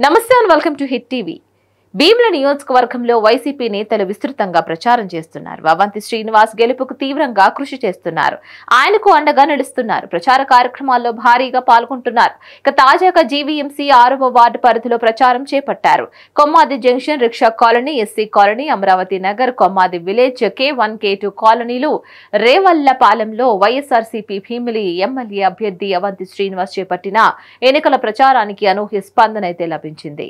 నమస్తే and welcome to hit TV భీముల నియోజకవర్గంలో వైసీపీ నేతలు విస్తృతంగా ప్రచారం చేస్తున్నారు అవంతి శ్రీనివాస్ గెలుపుకు తీవ్రంగా కృషి చేస్తున్నారు ఆయనకు అండగా నడుస్తున్నారు ప్రచార కార్యక్రమాల్లో భారీగా పాల్గొంటున్నారు ఇక తాజాగా జీవీఎంసీ ఆరవ వార్డు పరిధిలో ప్రచారం చేపట్టారు Kommadi junction rickshaw colony SC colony Amaravati Nagar Kommadi village K one K two కాలనీలు రేవల్లపాలెంలో వైఎస్ఆర్సీపీ భీమిలి ఎమ్మెల్యే అభ్యర్థి అవంతి శ్రీనివాస్ చేపట్టిన ఎన్నికల ప్రచారానికి అనూహ్య స్పందన అయితే లభించింది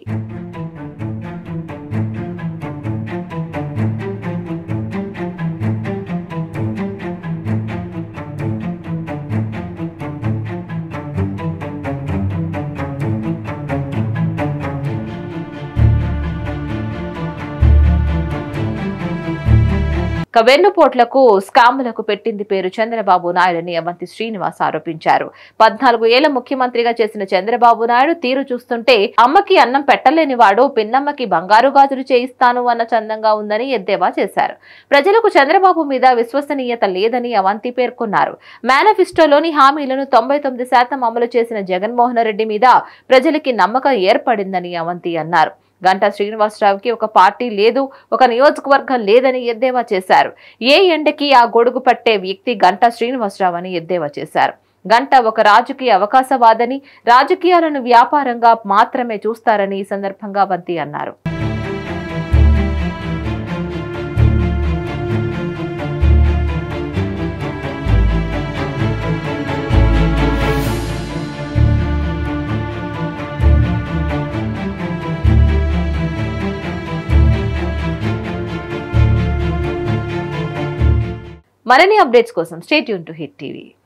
ఇక వెన్నుపోట్లకు స్కాములకు పెట్టింది పేరు చంద్రబాబు నాయుడని అవంతి శ్రీనివాస్ ఆరోపించారు పద్నాలుగు ఏళ్ల ముఖ్యమంత్రిగా చేసిన చంద్రబాబు నాయుడు తీరు చూస్తుంటే అమ్మకి అన్నం పెట్టలేని వాడు పిన్నమ్మకి బంగారు గాజులు చేయిస్తాను అన్న చందంగా ఉందని ఎద్దేవా చేశారు ప్రజలకు చంద్రబాబు మీద విశ్వసనీయత లేదని అవంతి పేర్కొన్నారు మేనిఫెస్టోలోని హామీలను తొంభై తొమ్మిది శాతం అమలు చేసిన జగన్మోహన్ రెడ్డి మీద ప్రజలకి నమ్మకం ఏర్పడిందని అవంతి అన్నారు గంటా శ్రీనివాసరావుకి ఒక పార్టీ లేదు ఒక నియోజకవర్గం లేదని ఎద్దేవా చేశారు ఏ ఎండకి ఆ గొడుగు పట్టే వ్యక్తి గంటా శ్రీనివాసరావు అని ఎద్దేవా చేశారు గంట ఒక రాజకీయ అవకాశవాదని రాజకీయాలను వ్యాపారంగా మాత్రమే చూస్తారని ఈ సందర్భంగా బంతి అన్నారు మరిన్ని అప్డేట్స్ కోసం స్టేట్ యూన్ టు హిట్ టీవీ